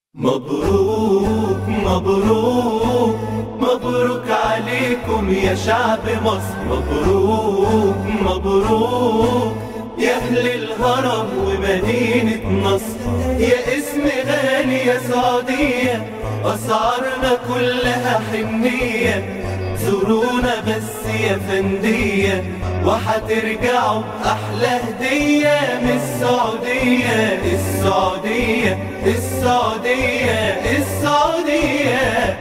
مبروك مبروك مبروك عليكم يا شعب مصر مبروك مبروك يا أهل الهرم ومدينة نصر يا اسم غالي يا سعودية أسعارنا كلها حنية زورونا بس يا فندية وحترجعوا بأحلى هدية من السعودية السعودية السعودية السعودية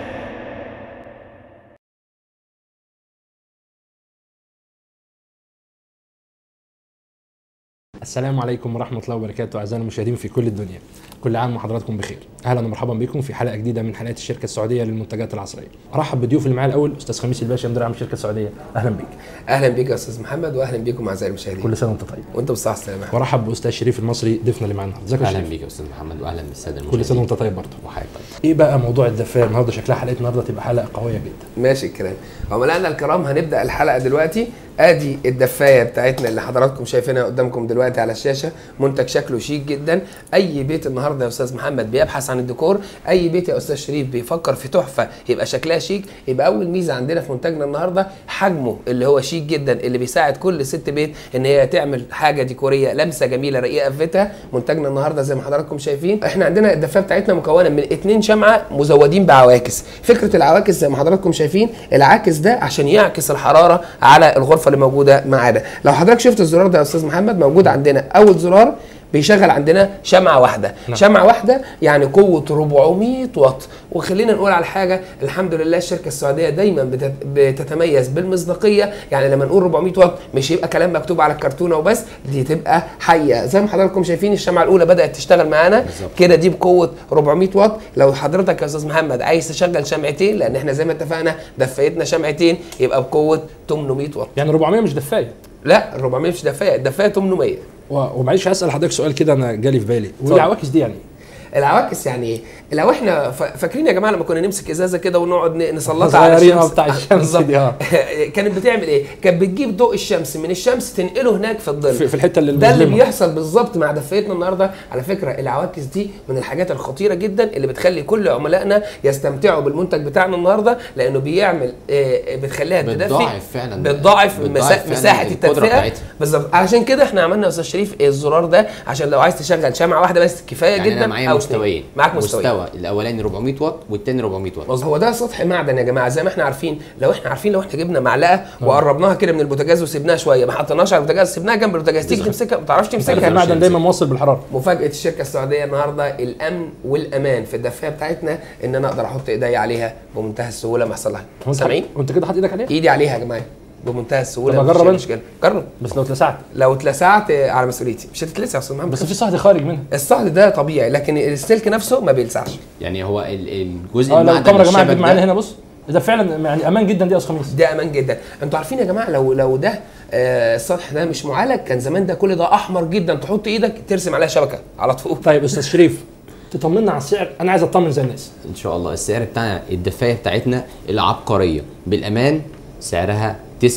السلام عليكم ورحمة الله وبركاته أعزائنا المشاهدين في كل الدنيا كل عام وحضراتكم بخير أهلا ومرحبا بكم في حلقة جديدة من حلقات الشركة السعودية للمنتجات العصرية أرحب بضيوف اللي معايا الأول أستاذ خميس الباشا مدير عام الشركة السعودية أهلا بك اهلا بيك يا استاذ محمد واهلا بيكم اعزائي المشاهدين كل سنة وأنت طيب وانت بالصحه والسلامه وارحب باستاذ شريف المصري ضيفنا اللي معانا ازيك يا اهلا شريف بيك يا استاذ محمد واهلا بالساده المشاهدين كل سنة وأنت طيب برضه وحضرتك طيب إيه بقى موضوع الدفاية النهارده شكلها حلقة النهارده تبقى حلقة قوية جدا ماشي الكلام عملائنا الكرام هنبدا الحلقه دلوقتي ادي الدفايه بتاعتنا اللي حضراتكم شايفينها قدامكم دلوقتي على الشاشه منتج شكله شيك جدا اي بيت النهارده يا استاذ محمد بيبحث عن الديكور اي بيت يا استاذ شريف بيفكر في تحفه يبقى شكلها شيك يبقى اول ميزه عندنا في منتجنا النهارده حجمه اللي هو شيك جدا اللي بيساعد كل ست بيت ان هي تعمل حاجه ديكوريه لمسه جميله رقيقه في بيتها منتجنا النهارده زي ما حضراتكم شايفين احنا عندنا الدفايه بتاعتنا مكونه من اتنين شمعه مزودين بعواكس فكره العواكس زي ما حضراتكم شايفين العاكس ده عشان يعكس الحراره على الغرفه اللي موجوده معانا لو حضرتك شفت الزرار ده يا استاذ محمد موجود عندنا اول زرار بيشغل عندنا شمعة واحدة نعم. شمعة واحدة يعني قوة 400 واط وخلينا نقول على حاجة الحمد لله الشركة السعودية دايما بتت- بتتميز بالمصداقية يعني لما نقول 400 واط مش يبقى كلام مكتوب على الكرتونة وبس دي تبقى حقيقة زي ما حضراتكم شايفين الشمعة الأولى بدأت تشتغل معانا بالظبط. كده دي بقوة 400 واط لو حضرتك يا أستاذ محمد عايز تشغل شمعتين لأن احنا زي ما اتفقنا دفايتنا شمعتين يبقى بقوة 800 واط يعني 400 مش دفاية لا 400 مش دفاية الدفاية 800 و- ومعلش هسأل حضرتك سؤال كده أنا جالي في بالي والعواكس دي يعني إيه؟ العواكس يعني ايه؟ لو احنا ف- فاكرين يا جماعه لما كنا نمسك ازازه كده ونقعد ن- نسلطها على صغيرين الشمس بتاع الشمس بالظبط. دي، اه. كانت بتعمل ايه؟ كانت بتجيب ضوء الشمس من الشمس تنقله هناك في الظل في- في الحتة اللي ده اللي المظلمة. بيحصل بالظبط مع دفايتنا النهارده على فكره العواكس دي من الحاجات الخطيره جدا اللي بتخلي كل عملائنا يستمتعوا بالمنتج بتاعنا النهارده لانه بيعمل آه، بتخليها تدفي بتضاعف فعلا بتضاعف بتضاعف مسا- فعلا مساحه القدرة التدفئه بتاعتها. بالظبط عشان كده احنا عملنا يا استاذ شريف الزرار ده عشان لو عايز تشغل شمعه واحده بس كفايه يعني جدا انا معايا أو مستويين اتنين. معاك مستويين مستوى الاولاني 400 واط والتاني 400 واط بص هو ده سطح معدن يا جماعه زي ما احنا عارفين لو احنا عارفين لو احنا جبنا معلقه وقربناها كده من البوتاجاز وسيبناها شويه ما حطيناش على البوتاجاز سيبناها جنب البوتاجاز تيجي تمسكها ما تعرفش عارف تمسكها المعدن دايما موصل بالحرارة مفاجاه الشركه السعوديه النهارده الامن والامان في الدفايه بتاعتنا ان انا اقدر احط ايدي عليها بمنتهى السهوله ما يحصل لها وأنت- سامعين وأنت كده حاطط إيدك عليها ايدي عليها يا جماعه بمنتهى السهوله طب مفيش أجرب أي أنا؟ مشكله جرب بس لو اتلسعت لو اتلسعت آه، على مسؤوليتي مش هتتلسع يا استاذ محمد بس في صهد خارج منها الصهد ده طبيعي لكن السلك نفسه ما بيلسعش يعني هو ال- الجزء اه لو المعدن الكاميرا يا جماعه الشبك تجيب معانا ده هنا بص ده فعلا يعني امان جدا دي يا استاذ خميس ده امان جدا انتوا عارفين يا جماعه لو لو ده آه، السطح ده مش معالج كان زمان ده كل ده احمر جدا تحط ايدك ترسم عليها شبكه على طول طيب استاذ شريف تطمنا على السعر انا عايز اطمن زي الناس ان شاء الله السعر بتاع الدفايه بتاعتنا العبقريه بالامان سعرها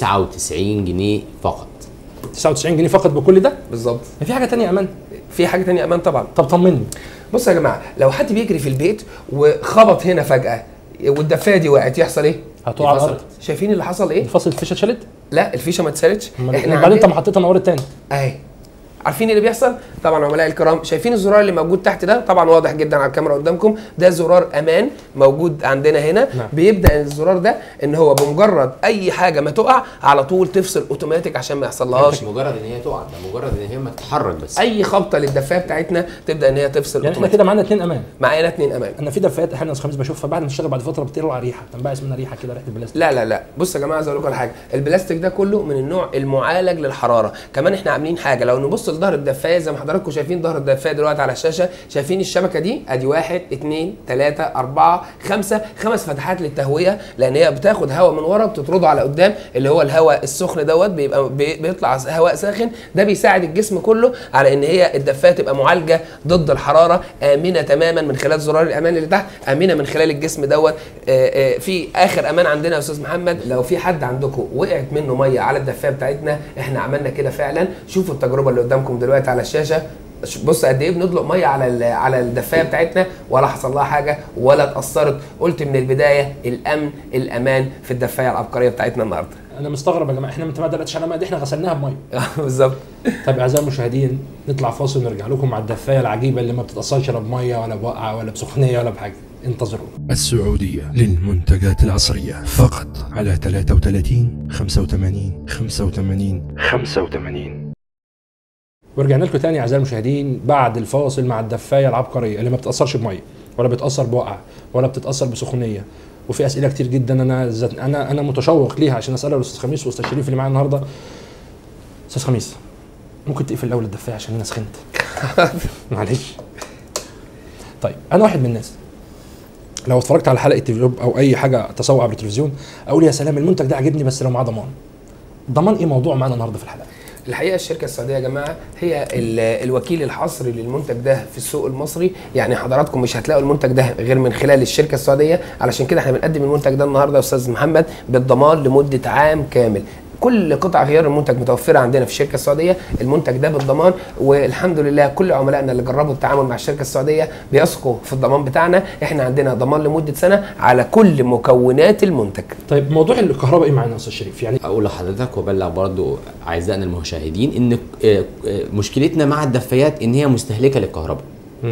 99 جنيه فقط 99 جنيه فقط بكل ده بالظبط في حاجه تانية امان في حاجه تانية امان طبعا طب طمني بص يا جماعه لو حد بيجري في البيت وخبط هنا فجاه والدفايه دي وقعت يحصل ايه هتقع على فصلت. الارض شايفين اللي حصل ايه فصل الفيشه اتشالت لا الفيشه ما اتسالتش احنا بعدين انت ما حطيتها نور التاني اهي عارفين إيه اللي بيحصل طبعا عملاء الكرام شايفين الزرار اللي موجود تحت ده طبعا واضح جدا على الكاميرا قدامكم ده زرار امان موجود عندنا هنا نعم. بيبدا الزرار ده ان هو بمجرد اي حاجه ما تقع على طول تفصل اوتوماتيك عشان ما يحصلهاش مش مجرد ان هي تقع ده مجرد ان هي ما تتحرك بس اي خبطه للدفايه بتاعتنا تبدا ان هي تفصل يعني احنا اوتوماتيك كده معانا اتنين امان معانا اتنين امان انا في دفايات احيانا يا استاذ خميس بشوفها بعد ما تشتغل بعد فتره بتطلع ريحه تنبعث منها ريحه كده ريحه البلاستيك لا لا لا بص يا جماعه عايز اقول لكم على حاجه البلاستيك ده كله من النوع المعالج للحراره كمان احنا عاملين حاجه لو نبص لظهر الدفايه زي ما حضراتكم شايفين ظهر الدفايه دلوقتي على الشاشه شايفين الشبكه دي ادي واحد اتنين تلاته اربعه خمسه خمس فتحات للتهويه لان هي بتاخد هواء من ورا بتطرده على قدام اللي هو الهواء السخن دوت بيبقى بي- بيطلع هواء ساخن ده بيساعد الجسم كله على ان هي الدفايه تبقى معالجه ضد الحراره امنه تماما من خلال زرار الامان اللي تحت امنه من خلال الجسم دوت آه، آه، في اخر امان عندنا يا استاذ محمد لو في حد عندكم وقعت منه ميه على الدفايه بتاعتنا احنا عملنا كده فعلا شوفوا التجربه اللي قدامكم دلوقتي على الشاشه بص قد ايه بندلق ميه على ال- على الدفايه بتاعتنا ولا حصل لها حاجه ولا اتاثرت قلت من البدايه الامن الامان في الدفايه العبقريه بتاعتنا النهارده انا مستغرب يا جماعه احنا انت ما دلقتش على ميه دي احنا غسلناها بميه بالظبط طيب اعزائي المشاهدين نطلع فاصل ونرجع لكم مع الدفايه العجيبه اللي ما بتتاثرش لا بميه ولا بوقعه ولا بسخونيه ولا بحاجه انتظروا السعودية للمنتجات العصرية فقط على 33 85 85 85 ورجعنا لكم تاني اعزائي المشاهدين بعد الفاصل مع الدفايه العبقريه اللي ما بتاثرش بميه ولا بتاثر بوقعه ولا بتتاثر بسخونيه وفي اسئله كتير جدا انا زت... انا انا متشوق ليها عشان اسالها الاستاذ خميس واستاذ شريف اللي معانا النهارده استاذ خميس ممكن تقفل الاول الدفايه عشان انا سخنت معلش طيب انا واحد من الناس لو اتفرجت على حلقه تلفزيون او اي حاجه تسوق عبر التلفزيون اقول يا سلام المنتج ده عجبني بس لو معاه ضمان ضمان ايه موضوع معانا النهارده في الحلقه الحقيقه الشركه السعوديه يا جماعه هي ال- الوكيل الحصري للمنتج ده في السوق المصري يعني حضراتكم مش هتلاقوا المنتج ده غير من خلال الشركه السعوديه علشان كده احنا بنقدم المنتج ده النهارده يا استاذ محمد بالضمان لمده عام كامل كل قطع غيار المنتج متوفره عندنا في الشركه السعوديه المنتج ده بالضمان والحمد لله كل عملائنا اللي جربوا التعامل مع الشركه السعوديه بيثقوا في الضمان بتاعنا احنا عندنا ضمان لمده سنه على كل مكونات المنتج طيب موضوع الكهرباء ايه معانا يا استاذ شريف يعني اقول لحضرتك وابلغ برضو اعزائنا المشاهدين ان آه، آه، مشكلتنا مع الدفايات ان هي مستهلكه للكهرباء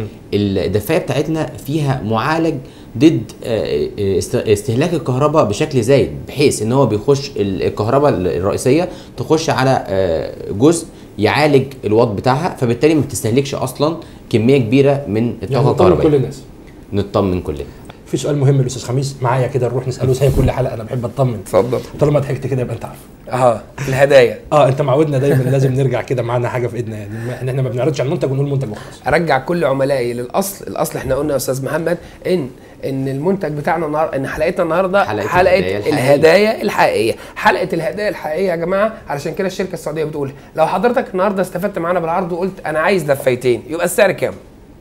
الدفايه بتاعتنا فيها معالج ضد آه، آه، است- استهلاك الكهرباء بشكل زايد بحيث ان هو بيخش ال- الكهرباء الرئيسيه تخش على آه، جزء يعالج الواط بتاعها فبالتالي ما بتستهلكش اصلا كميه كبيره من يعني الطاقه نطمن كل الكهربائيه الناس نطمن كلنا في سؤال مهم للاستاذ خميس معايا كده نروح نساله زي كل حلقه انا بحب اطمن اتفضل طالما ضحكت كده يبقى انت عارف اه الهدايا اه انت معودنا دايما لازم نرجع كده معانا حاجه في ايدنا يعني ما- احنا ما بنعرضش على المنتج ونقول منتج وخلاص ارجع كل عملائي للاصل الاصل احنا قلنا يا استاذ محمد ان ان المنتج بتاعنا النهارده ان حلقتنا النهارده حلقة حلقه الهدايا الحقيقية. الهدايا الحقيقيه حلقه الهدايا الحقيقيه يا جماعه علشان كده الشركه السعوديه بتقول لو حضرتك النهارده استفدت معانا بالعرض وقلت انا عايز دفايتين يبقى السعر كام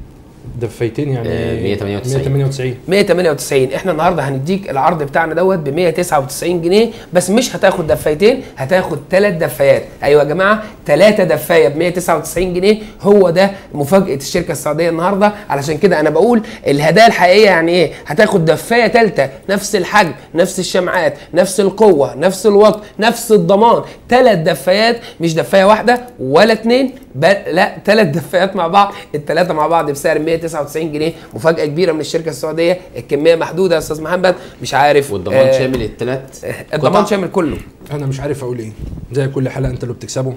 دفايتين يعني آه، 198. 198 198 احنا النهارده هنديك العرض بتاعنا دوت ب 199 جنيه بس مش هتاخد دفايتين هتاخد ثلاث دفايات ايوه يا جماعه ثلاثه دفايه ب 199 جنيه هو ده مفاجاه الشركه السعوديه النهارده علشان كده انا بقول الهدايا الحقيقيه يعني ايه هتاخد دفايه ثالثه نفس الحجم نفس الشمعات نفس القوه نفس الوقت نفس الضمان ثلاث دفايات مش دفايه واحده ولا اثنين بل لا ثلاث دفايات مع بعض الثلاثه مع بعض بسعر 199 جنيه مفاجاه كبيره من الشركه السعوديه الكميه محدوده يا استاذ محمد مش عارف والضمان آه، شامل الثلاث الضمان شامل كله انا مش عارف اقول ايه زي كل حلقه انت اللي بتكسبه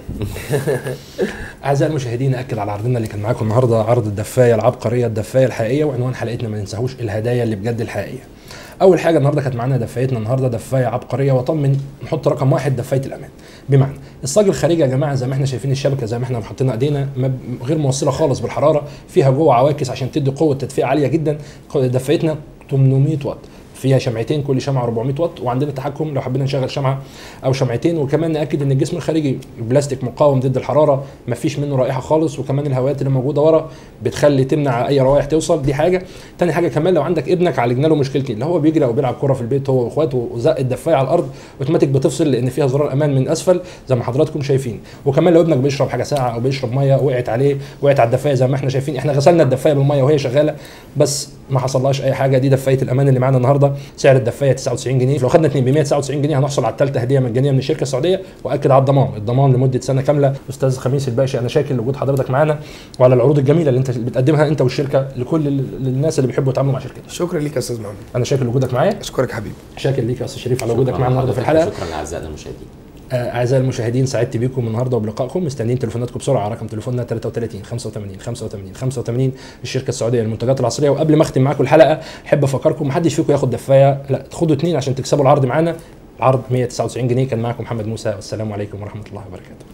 اعزائي المشاهدين اكد على عرضنا اللي كان معاكم النهارده عرض الدفايه العبقريه الدفايه الحقيقيه وعنوان حلقتنا ما ننساهوش الهدايا اللي بجد الحقيقيه اول حاجه النهارده كانت معانا دفايتنا النهارده دفايه عبقريه واطمن نحط رقم واحد دفايه الامان بمعنى الصاج الخارجي يا جماعه زي ما احنا شايفين الشبكه زي ما احنا حاطين ايدينا ما ب- غير موصله خالص بالحراره فيها جوه عواكس عشان تدي قوه تدفئه عاليه جدا دفايتنا 800 واط فيها شمعتين كل شمعه 400 واط وعندنا تحكم لو حبينا نشغل شمعه او شمعتين وكمان ناكد ان الجسم الخارجي بلاستيك مقاوم ضد الحراره ما فيش منه رائحه خالص وكمان الهوايات اللي موجوده ورا بتخلي تمنع اي روائح توصل دي حاجه تاني حاجه كمان لو عندك ابنك عالجنا له مشكلتين اللي هو بيجري او بيلعب كره في البيت هو واخواته وزق الدفايه على الارض اوتوماتيك بتفصل لان فيها زرار امان من اسفل زي ما حضراتكم شايفين وكمان لو ابنك بيشرب حاجه ساقعه او بيشرب ميه وقعت عليه وقعت على الدفايه زي ما احنا شايفين احنا غسلنا الدفايه بالميه وهي شغاله بس ما حصلهاش اي حاجه دي دفايه الامان اللي معانا النهارده سعر الدفايه 99 جنيه لو خدنا اثنين ب 199 جنيه هنحصل على الثالثه هديه مجانيه من الشركه السعوديه واكد على الضمان الضمان لمده سنه كامله استاذ خميس الباشا انا شاكر لوجود حضرتك معانا وعلى العروض الجميله اللي انت بتقدمها انت والشركه لكل ال- الناس اللي بيحبوا يتعاملوا مع شركتك شكرا ليك يا استاذ محمد انا شاكر لوجودك معايا اشكرك يا حبيبي شاكر ليك يا استاذ شريف على وجودك شكراً معانا النهارده في لحضرتك الحلقه وشكرا لاعزائنا المشاهدين آه، اعزائي المشاهدين سعدت بيكم النهارده وبلقائكم مستنيين تليفوناتكم بسرعه رقم تليفوننا 33 85 85 85 الشركه السعوديه للمنتجات العصريه وقبل ما اختم معاكم الحلقه احب افكركم محدش فيكم ياخد دفايه لا خدوا اثنين عشان تكسبوا العرض معانا العرض 199 جنيه كان معكم محمد موسى والسلام عليكم ورحمه الله وبركاته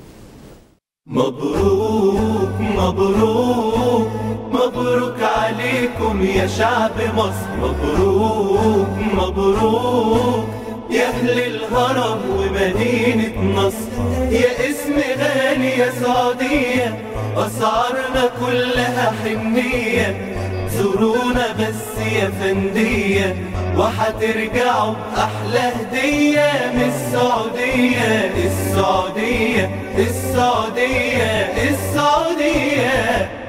مبروك مبروك مبروك عليكم يا شعب مصر مبروك مبروك يا أهل الهرم ومدينة نصر يا اسم غالي يا سعودية أسعارنا كلها حنية زورونا بس يا فندية وحترجعوا بأحلى هدية من السعودية السعودية السعودية السعودية